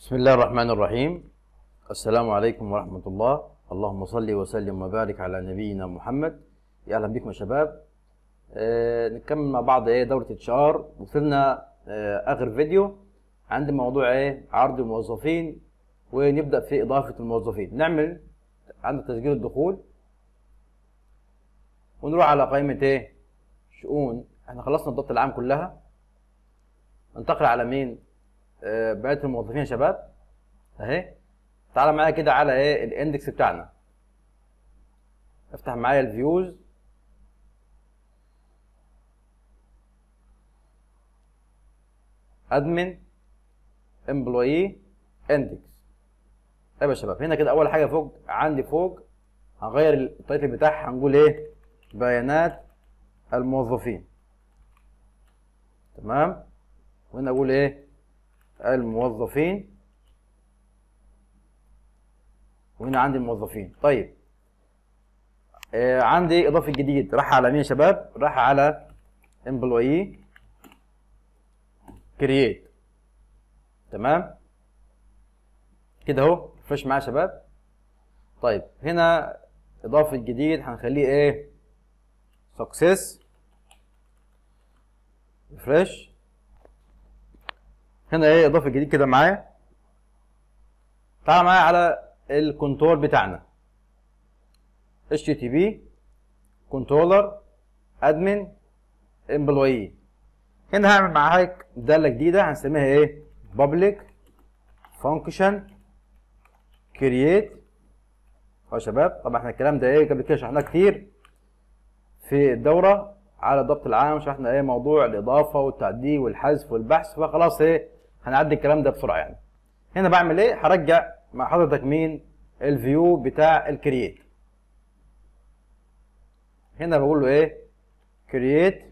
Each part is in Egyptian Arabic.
بسم الله الرحمن الرحيم السلام عليكم ورحمة الله اللهم صل وسلم وبارك على نبينا محمد يا أهلا بكم يا شباب آه نكمل مع بعض ايه دورة اتش ار وصلنا آه آخر فيديو عند موضوع ايه عرض الموظفين ونبدأ في إضافة الموظفين نعمل عند تسجيل الدخول ونروح على قائمة ايه شؤون احنا خلصنا الضبط العام كلها ننتقل على مين آه، بقيه الموظفين يا شباب اهي تعالى معايا كده على ايه الاندكس بتاعنا افتح معايا الفيوز ادمن امبلوي اندكس طيب يا شباب هنا كده اول حاجه فوق عندي فوق هنغير التايتل بتاعها هنقول ايه بيانات الموظفين تمام وهنا اقول ايه الموظفين وهنا عندي الموظفين طيب آه عندي اضافه جديد راح على مين يا شباب راح على امبلوي كرييت تمام كده اهو فريش معايا يا شباب طيب هنا اضافه جديد هنخليه ايه سكسس فريش هنا ايه اضافه جديد كده معايا تعال معايا على الكنترول بتاعنا HTTP كنترولر ادمن امبلوي هنا هعمل معاك داله جديده هنسميها ايه public function create يا شباب طبعا احنا الكلام ده ايه قبل كده شرحناه كتير في الدوره على الضبط العام شرحنا ايه موضوع الاضافه والتعديل والحذف والبحث فخلاص ايه هنعدي الكلام ده بسرعه يعني هنا بعمل ايه هرجع مع حضرتك مين الفيو بتاع الكرييت هنا بقول له ايه كرييت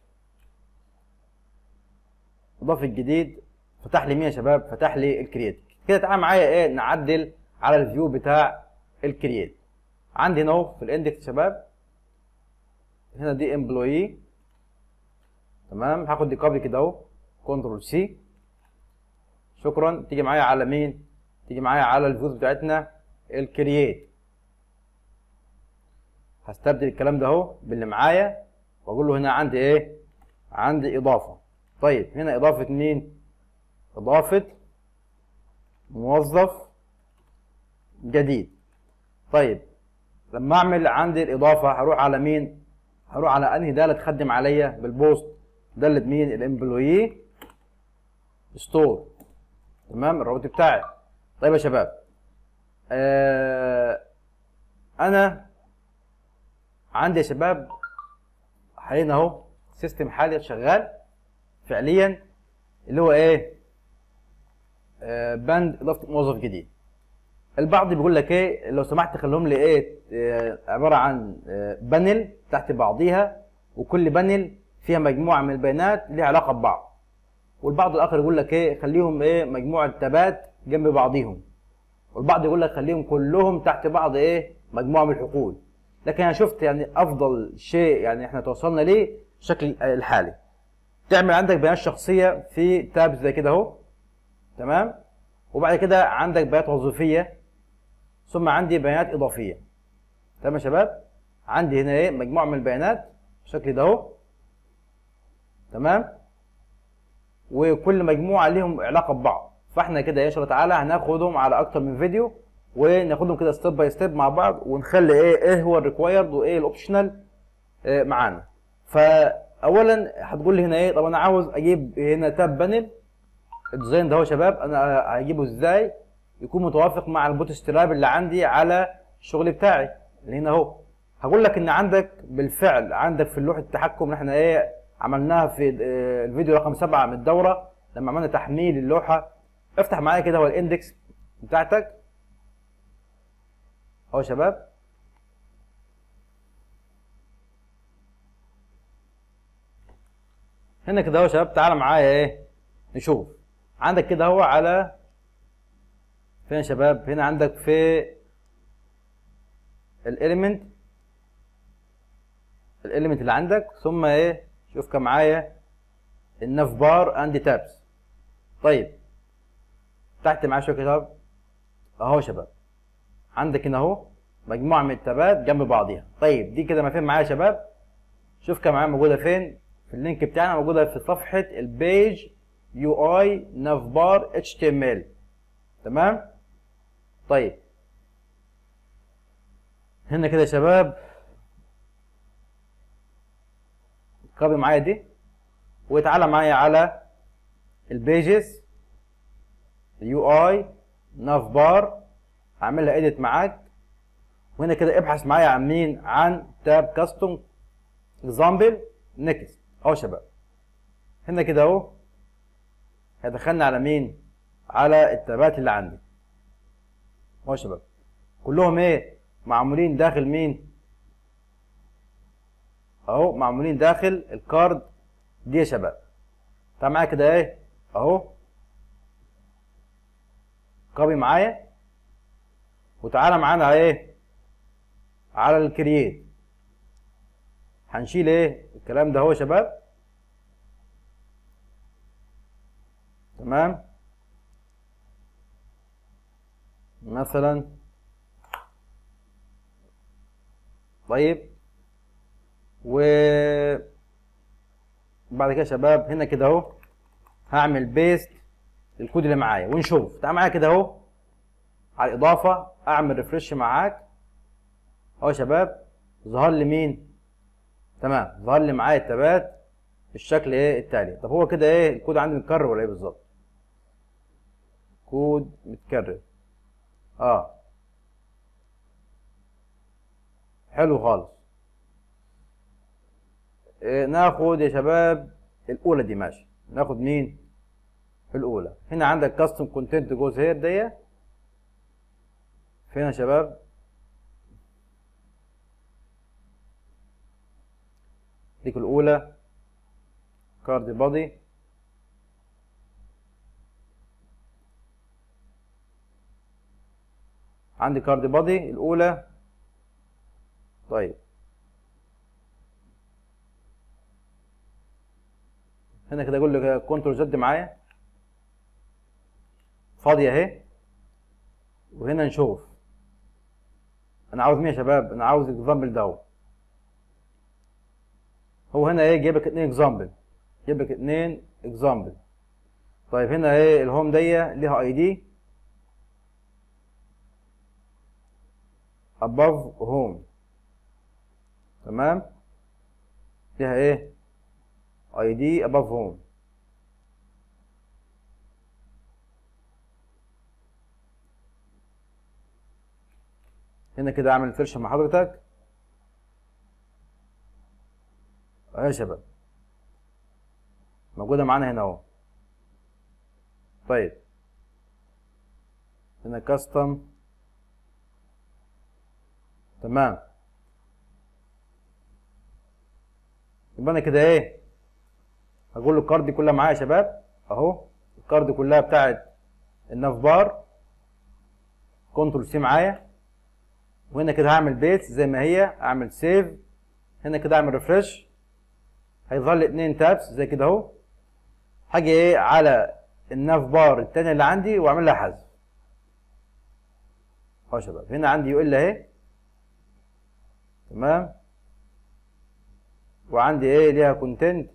اضاف الجديد فتح لي مين يا شباب فتح لي الكرييت كده تعالى معايا ايه نعدل على الفيو بتاع الكرييت عندي هنا اهو في الاندكس يا شباب هنا دي امبلوي تمام هاخد دي كوبي كده اهو كنترول سي شكرا تيجي معايا على مين تيجي معايا على الفيوز بتاعتنا الكرييت هستبدل الكلام ده اهو باللي معايا واقول له هنا عندي ايه عندي اضافه طيب هنا اضافه مين اضافه موظف جديد طيب لما اعمل عندي الاضافه هروح على مين هروح على انهي داله تخدم عليا بالبوست داله مين الامبلوي ستور تمام الرابط بتاعي طيب يا شباب آه انا عندي يا شباب حاليا اهو سيستم حاليا شغال فعليا اللي هو ايه آه بند اضافه موظف جديد البعض بيقول لك ايه لو سمحت خليهم لي ايه آه عباره عن آه بانل تحت بعضيها وكل بانل فيها مجموعه من البيانات ليها علاقه ببعض والبعض الاخر يقول لك ايه خليهم ايه مجموعه تابات جنب بعضيهم والبعض يقول لك خليهم كلهم تحت بعض ايه مجموعه من الحقول لكن انا شفت يعني افضل شيء يعني احنا توصلنا ليه الشكل الحالي تعمل عندك بيانات شخصيه في تاب زي كده اهو تمام وبعد كده عندك بيانات وظيفيه ثم عندي بيانات اضافيه تمام يا شباب عندي هنا ايه مجموعه من البيانات بالشكل ده اهو تمام وكل مجموعه ليهم علاقه ببعض فاحنا كده ان شاء الله تعالى هناخدهم على اكتر من فيديو وناخدهم كده ستيب باي ستيب مع بعض ونخلي ايه ايه هو الريكوايرد وايه الاوبشنال إيه معانا فاولا هتقول لي هنا ايه طب انا عاوز اجيب هنا تاب بانل الديزاين ده هو يا شباب انا هجيبه ازاي يكون متوافق مع البوت ستراب اللي عندي على الشغل بتاعي اللي هنا اهو هقول لك ان عندك بالفعل عندك في لوحه التحكم اللي احنا ايه عملناها في الفيديو رقم سبعة من الدوره لما عملنا تحميل اللوحه افتح معايا كده هو الاندكس بتاعتك اهو يا شباب هنا كده اهو يا شباب تعالى معايا ايه نشوف عندك كده اهو على فين يا شباب هنا عندك في الاليمنت الاليمنت اللي عندك ثم ايه شوف كم معايا الناف بار اند تابس طيب تحت معايا شويه كده اهو يا شباب عندك هنا اهو مجموعه من التابات جنب بعضيها طيب دي كده ما فين معايا يا شباب شوف كده معايا موجوده فين في اللينك بتاعنا موجوده في صفحه البيج يو اي نافبار اتش تي ام ال تمام طيب هنا كده يا شباب كوبي معايا دي وتعالى معايا على البيجز يو اي ناف بار اعملها اديت معاك وهنا كده ابحث معايا عن مين عن تاب كاستوم اكزامبل نيكست اهو يا شباب هنا كده اهو هيدخلنا على مين على التابات اللي عندي اهو يا شباب كلهم ايه معمولين داخل مين اهو معمولين داخل الكارد دي يا شباب تعال معايا كده ايه اهو كوبي معايا وتعالى معانا على ايه على الكرييت هنشيل ايه الكلام ده اهو يا شباب تمام مثلا طيب و بعد كده يا شباب هنا كده اهو هعمل بيست الكود اللي معايا ونشوف تعال معايا كده اهو على الاضافه اعمل ريفرش معاك اهو يا شباب ظهر لي مين تمام ظهر لي معايا التابات بالشكل ايه التالي طب هو كده ايه الكود عندي متكرر ولا ايه بالظبط كود متكرر اه حلو خالص إيه ناخد يا شباب الاولى دي ماشي ناخد مين الاولى هنا عندك كاستم كونتنت جوز هير دي فين يا شباب ديك الاولى كارد بادي عندي كارد بادي الاولى طيب هنا كده اقول له كنترول زد معايا فاضيه اهي وهنا نشوف انا عاوز مين يا شباب انا عاوز الاكزامبل ده هو هنا ايه جايب لك اتنين اكزامبل جايب لك اتنين اكزامبل طيب هنا ايه الهوم دي ليها اي دي above home تمام ليها ايه اي دي above home هنا كده اعمل فيرش مع حضرتك اهي يا شباب موجودة معانا هنا اهو طيب هنا كاستم تمام يبقى انا كده ايه هقول له الكارد دي كلها معايا يا شباب اهو الكارد كلها بتاعت الناف بار كنترول سي معايا وهنا كده هعمل بيت زي ما هي اعمل سيف هنا كده اعمل ريفرش هيظهر لي اتنين تابس زي كده اهو هاجي ايه على الناف بار التانية اللي عندي واعمل لها حذف اهو يا شباب هنا عندي يو ال اهي تمام وعندي ايه ليها كونتنت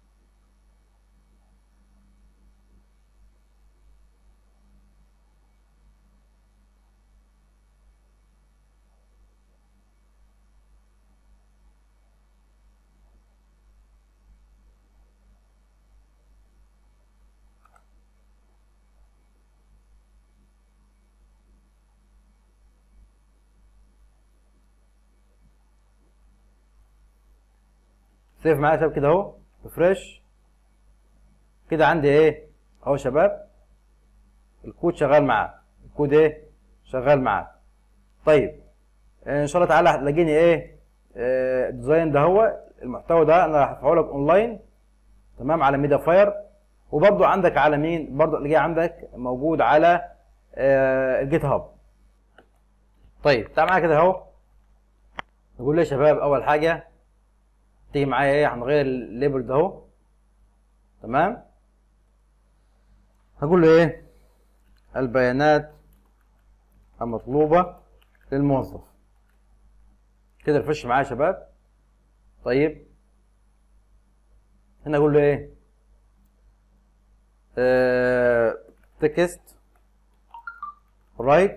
سيف معايا شباب كده اهو ريفرش كده عندي ايه اهو يا شباب الكود شغال معاك الكود ايه شغال معاك طيب ان شاء الله تعالى لاقيني ايه آه، الديزاين ده هو المحتوى ده انا هرفعه لك اونلاين تمام على ميديا فاير وبرضو عندك على مين برضو اللي جاي عندك موجود على آه، الجيت هاب طيب تعال معايا كده اهو نقول ليه يا شباب اول حاجه تيجي معايا ايه هنغير الليبل ده اهو تمام هقول له ايه البيانات المطلوبة للموظف كده رفش معايا يا شباب طيب هنا اقول له ايه تكست رايت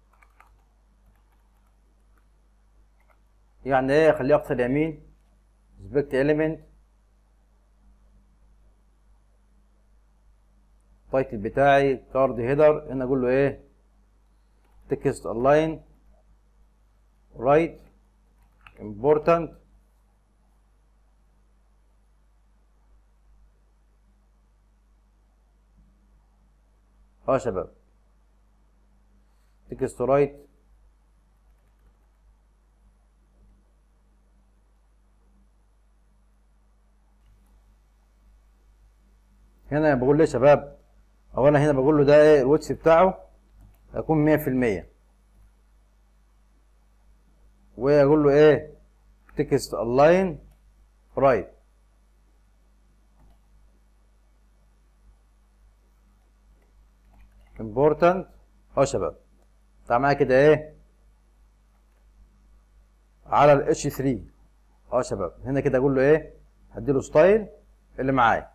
يعني ايه اخليه اقصى اليمين سبيكت element التايتل بتاعي كارد هيدر هنا اقول له ايه تكست الاين رايت important اه يا شباب تكست رايت هنا بقول له يا شباب اولا هنا بقول له ده ايه الواتس بتاعه هيكون مية في المية واقول له ايه تكست الاين رايت important اهو يا شباب تعال معايا كده ايه على ال H3 اهو يا شباب هنا كده اقول له ايه هديله ستايل اللي معايا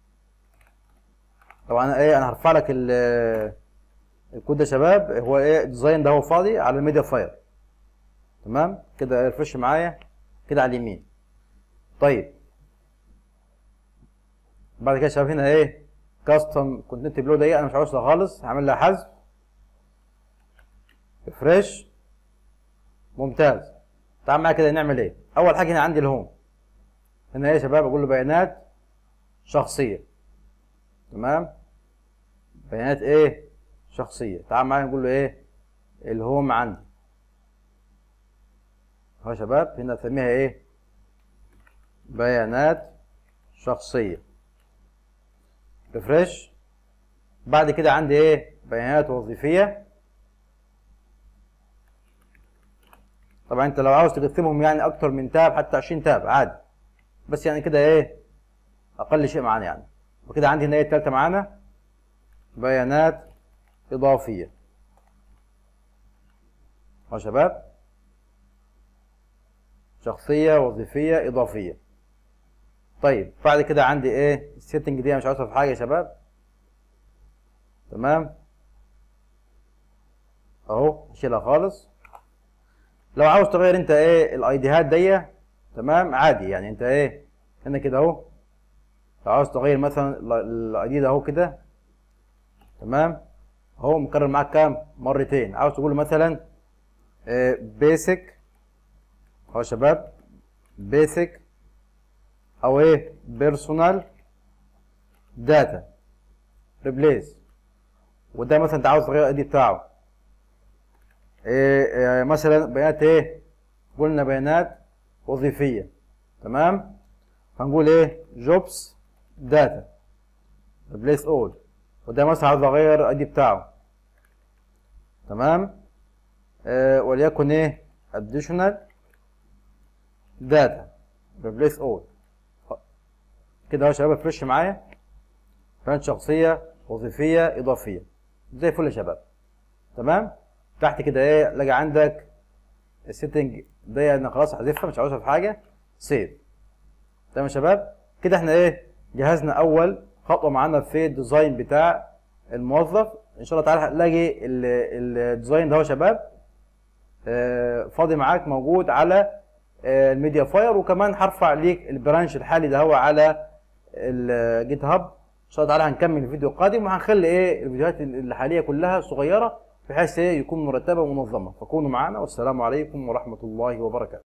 طبعا ايه انا هرفع لك ال- الكود ده يا شباب هو ايه الديزاين ده هو فاضي على الميديا فاير تمام كده ريفرش معايا كده على اليمين طيب بعد كده يا شباب هنا ايه كاستم كونتنت بلو دي انا مش عاوزها خالص هعمل لها حذف ريفرش ممتاز تعال معايا كده نعمل ايه اول حاجه هنا عندي الهوم هنا ايه يا شباب اقول له بيانات شخصيه تمام بيانات ايه شخصيه تعال معايا نقول له ايه الهوم عندي اهو يا شباب هنا نسميها ايه بيانات شخصيه ريفرش بعد كده عندي ايه بيانات وظيفيه طبعا انت لو عاوز تقسمهم يعني اكتر من تاب حتى 20 تاب عادي بس يعني كده ايه اقل شيء معانا يعني وكده عندي هنا ايه التالتة معانا بيانات اضافيه اهو يا شباب شخصيه وظيفيه اضافيه طيب بعد كده عندي ايه السيتنج دي أنا مش عاوزها في حاجه يا شباب تمام اهو اشيلها خالص لو عاوز تغير انت ايه الايديهات دي تمام عادي يعني انت ايه هنا كده اهو لو عاوز تغير مثلا الاي دي ده اهو كده تمام اهو مكرر معاك كام مرتين عاوز تقول مثلا بيسك اهو يا شباب بيسك او ايه بيرسونال داتا ريبليس وده مثلا انت عاوز تغير الاي دي بتاعه إيه إيه مثلا بيانات ايه قلنا بيانات وظيفيه تمام هنقول ايه جوبس داتا ريبليس اول وده مثلا عاوز اغير الاي دي بتاعه تمام إيه وليكن ايه additional data replace all كده اهو يا شباب فريش معايا بيانات شخصيه وظيفيه اضافيه زي الفل يا شباب تمام تحت كده ايه لاقي عندك السيتنج دي انا خلاص هحذفها مش عاوزها في حاجه سيف تمام يا شباب كده احنا ايه جهزنا اول خطوه معانا في الديزاين بتاع الموظف ان شاء الله تعالى هتلاقي ال- الديزاين ده اهو يا شباب آه، فاضي معاك موجود على آه، الميديا فاير وكمان هرفع ليك البرانش الحالي ده هو على الجيت هاب ان شاء الله تعالى هنكمل الفيديو القادم وهنخلي ايه الفيديوهات الحاليه كلها صغيره بحيث ايه يكون مرتبه ومنظمه فكونوا معنا والسلام عليكم ورحمه الله وبركاته